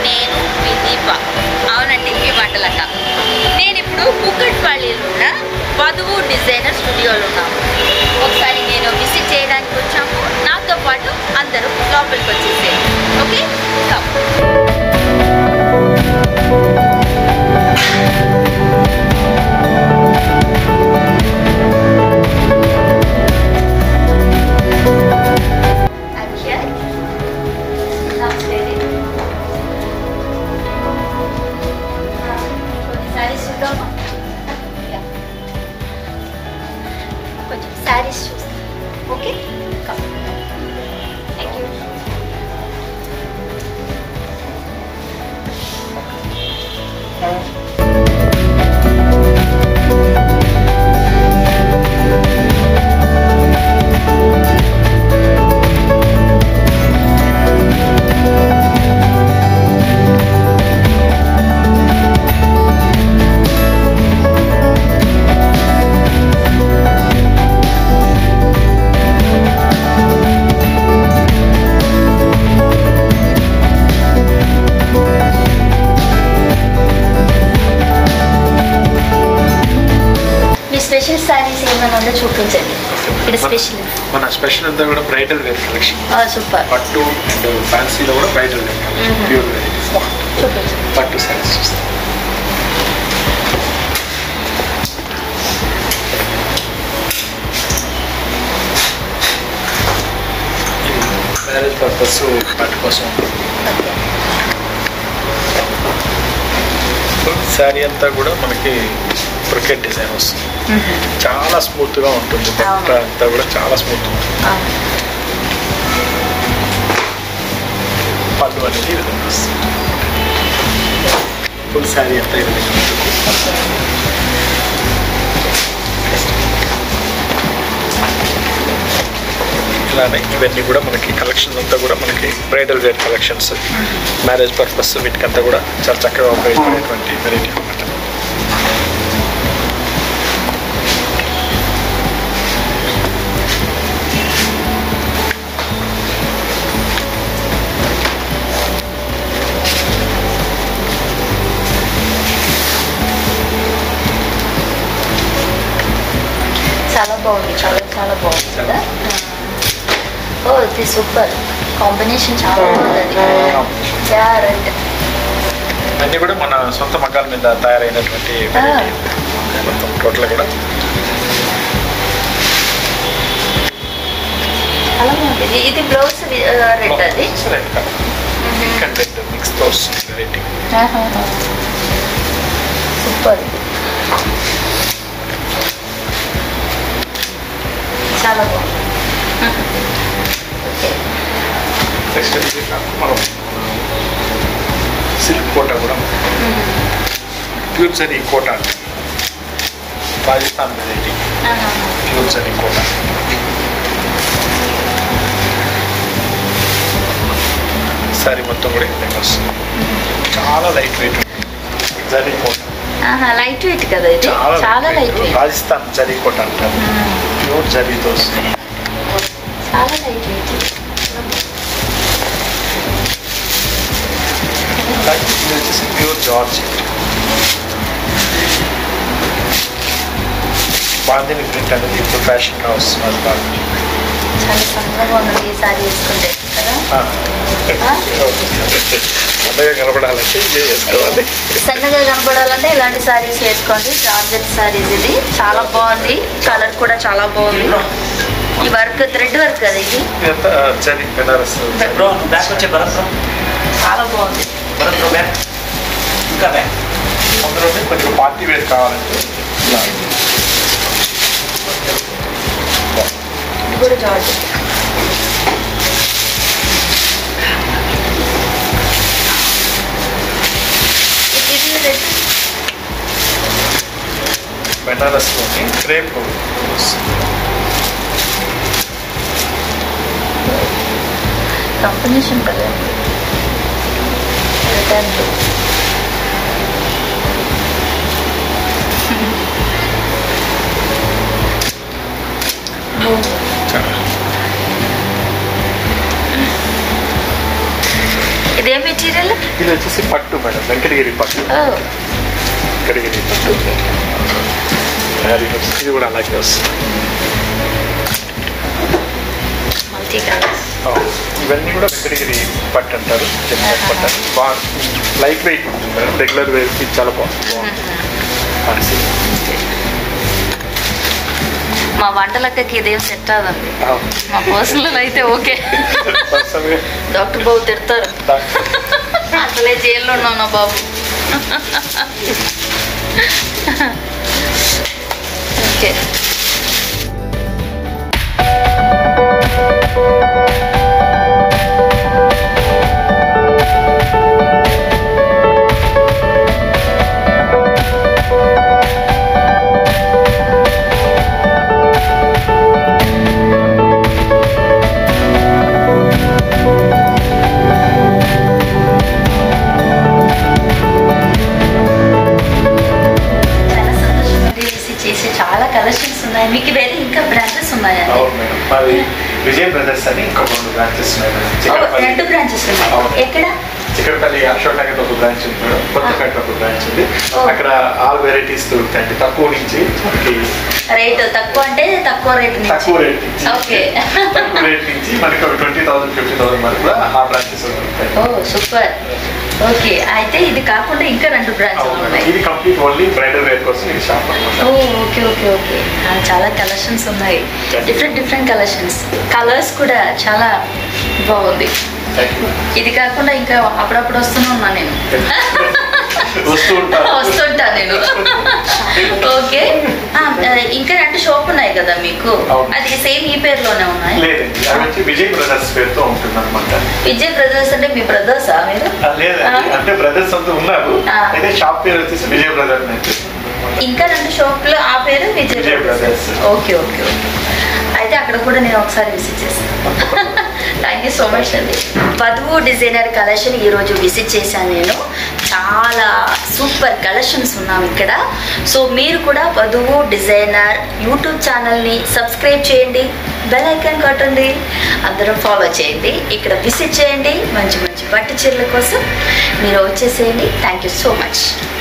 నేను మీ దీప అవునండి మీ వంటలక్క నేను ఇప్పుడు కుక్కట్పల్లిలో ఉన్న వధువు డిజైనర్ స్టూడియోలో ఉన్నాము ఒకసారి నేను విజిట్ చేయడానికి వచ్చాము నాతో పాటు అందరూ లోపలికి వచ్చేసేయండి ఓకే కమ్ అక్షయ్ నమస్తే శారీస్ చూద్దామా యా. కొంచెం శారీస్ చూస్తాం ఓకే థ్యాంక్ యూ మీ స్పెషల్ శారీస్ ఏమైనా ఉందో చూపించండి ఇక్కడ స్పెషల్ మన స్పెషల్ అంతా కూడా బ్రైడల్ వేర్ కలెక్షన్ సూపర్ పట్టు అండ్ ఫ్యాన్సీలో కూడా bridal wear Mhm. Pure varieties చూపించండి పట్టు సారీస్ చూస్తాం మ్యారేజ్ పర్పస్ పట్టు కోసం శారీ అంతా కూడా మనకి క్రికెట్ డిజైన్ వస్తుంది చాలా స్మూత్ గా ఉంటుంది బట్ట అవును. అంతా కూడా చాలా స్మూత్ ఉంటుంది పళ్ళు అనేది ఈ విధంగా వస్తుంది ఫుల్ శారీ అంతా ఈ విధంగా ఉంటుంది ఇలానే ఇవన్నీ కూడా మనకి కలెక్షన్ అంతా కూడా మనకి bridal wear collections marriage purpose వీటికంతా కూడా చాలా చక్కగా ఉపయోగపడేటువంటి వెరైటీ అనమాట చాలా బాగుంది చాలా చాలా బాగుంది కదా ఓ ఇది సూపర్ కాంబినేషన్ చాలా బాగుంది యా రైట్ అన్నీ కూడా మన సొంత మగ్గాల మీద తయారైనటువంటి variety. మొత్తం టోటల్ కూడా చాలా బాగుంది ఇది బ్లౌజ్ రెడ్ అది కంటెంట్ మిక్స్ తో వస్తుంది వెరైటీ సూపర్ చాలా బాగుంది ఓకే నెక్స్ట్ ఇది కాకుండా మనం సిల్క్ కోట కూడా pure sari Kota Rajasthan variety pure sari Kota sari మొత్తం కూడా ఈ విధంగా వస్తుంది చాలా light weight zari Kota light weight కదా ఇది చాలా లైట్ వెయిట్ రాజస్థాన్ జరీ కోట అంటారు ప్యూర్ జరీతో వస్తుంది చాలా లైట్ వెయిట్ అలాగే ఇది వచ్చేసి ప్యూర్ జార్జ్ బాందిని ప్రింట్ అనేది ఇప్పుడు ఫ్యాషన్గా వస్తున్నది బాగా చాలా సన్నగా ఉన్నది ఈ సారీ వేసుకుంటే కదా ఆ. అందగా కనపడాలంటే ఇది వేసుకోవాలి సన్నగా కనపడాలంటే ఇలాంటి సారీస్ వేసుకోండి జార్జెట్ సారీస్ ఇది చాలా బాగుంది కలర్ కూడా చాలా బాగుంది ఈ వర్క్ థ్రెడ్ వర్క్ కదా ఇది ఇదంతా జరీ బెనారస్ బ్రో బ్యాక్ వచ్చే భరత్ బ్రో చాలా బాగుంది భరత్ బ్రో బ్యాక్ ఇంకా బ్యాక్ అందులోనే కొంచెం పార్టీ వేర్ కావాలంటే ఇలా. ఇది కూడా జార్జెట్ ఇది రెడ్ బెనారస్లోని క్రేప్ కాంబినేషన్ కలర్ రిటర్న్ ఇదే మెటీరియల్ ఇది వచ్చేసి పట్టు మేడం వెంకటగిరి పట్టు వెంకటగిరి పట్టు అది వస్తుంది. ఇది కూడా అలాగే వస్తుంది మల్టీ కలర్స్ అవును. ఇవన్నీ కూడా వెంకటగిరి పట్టు అంటారు జనరల్ పట్టు అని బాగా లైట్ వెయిట్ ఉంటుంది మేడం రెగ్యులర్ వేర్కి చాలా బాగుంది బాగుంది మా వంటలక్కకి ఇదేం సెట్ అవ్వదండి అవును. మా పర్సనల్ అయితే ఓకే పర్సనల్గా డాక్టర్ బాబు తిడతారు అసలే జైల్లో ఉన్నావు నా బాబు ఓకే చాలా సంతోషం అండి విజిట్ చేసి చాలా కలెక్షన్స్ ఉన్నాయి మీకు వేరే ఇంకా బ్రాంచెస్ ఉన్నాయండి అవును మేడం మాది విజయ్ బ్రదర్స్ అని ఇంకో రెండు బ్రాంచెస్ ఉన్నాయి మేడం ఓ, చిక్కడపల్లి రెండు బ్రాంచెస్ ఉన్నాయి అవును. ఎక్కడ చిక్కడపల్లి అశోక్ నగర్ ఒక బ్రాంచ్ ఉంది మేడం కొత్తపేట ఒక బ్రాంచ్ ఉంది ఓ. అక్కడ ఆల్ వెరైటీస్ దొరుకుతాయండి తక్కువ నుంచి మనకి రేట్ తక్కువ అంటే తక్కువ రేట్ నుంచి తక్కువ రేట్ నుంచి ఓకే తక్కువ రేట్ నుంచి మనకి ఒక ట్వంటీ థౌసండ్ ఫిఫ్టీ థౌసండ్ వరకు కూడా ఆ బ్రాంచెస్ దొరుకుతాయి ఓ సూపర్ ఓకే అయితే ఇది కాకుండా ఇంకా రెండు బ్రాంచ్లు అవును మేడం. ఉన్నాయి ఇది కంప్లీట్ ఓన్లీ బ్రైడల్ వేర్ కోసం ఇది షాప్ ఓ అనమాట ఓకే ఓకే ఓకే ఆ, చాలా కలెక్షన్స్ ఉన్నాయి డిఫరెంట్ డిఫరెంట్ కలెక్షన్స్ కలర్స్ కూడా చాలా బాగుంది థ్యాంక్ యూ ఇది కాకుండా ఇంకా అప్పుడప్పుడు వస్తూనే ఉన్నా నేను వస్తూ ఉంటారు వస్తుంటా నేను ఓకే ఆ, ఇంకా రెండు షాప్ ఉన్నాయి కదా మీకు అవును. అది సేమ్ ఈ పేరులోనే ఉన్నాయి లేదండి అది వచ్చి విజయ్ బ్రదర్స్ పేరుతో ఉంటుంది అనమాట విజయ్ బ్రదర్స్ అంటే మీ బ్రదర్సా మీరు లేదండి ఆ. అంటే బ్రదర్స్ అంతా ఉన్నారు ఆ. అయితే షాప్ పేరు వచ్చేసి విజయ్ బ్రదర్ అని అయితే ఇంకా రెండు షాపులు ఆ పేరు Vijay Vijay brothers brothers. Okay okay okay అయితే అక్కడ కూడా నేను ఒకసారి విజిట్ చేస్తాను థ్యాంక్ యూ సో మచ్ అండి వధువు డిజైనర్ కలెక్షన్ ఈరోజు విజిట్ చేశాను నేను చాలా సూపర్ కలెక్షన్స్ ఉన్నాం ఇక్కడ సో మీరు కూడా వధువు డిజైనర్ యూట్యూబ్ ఛానల్ని సబ్స్క్రైబ్ చేయండి బెల్ ఐకాన్ కొట్టండి అందరం ఫాలో చేయండి ఇక్కడ విజిట్ చేయండి మంచి మంచి పట్టు చీరల కోసం మీరు వచ్చేసేయండి థ్యాంక్ యూ సో మచ్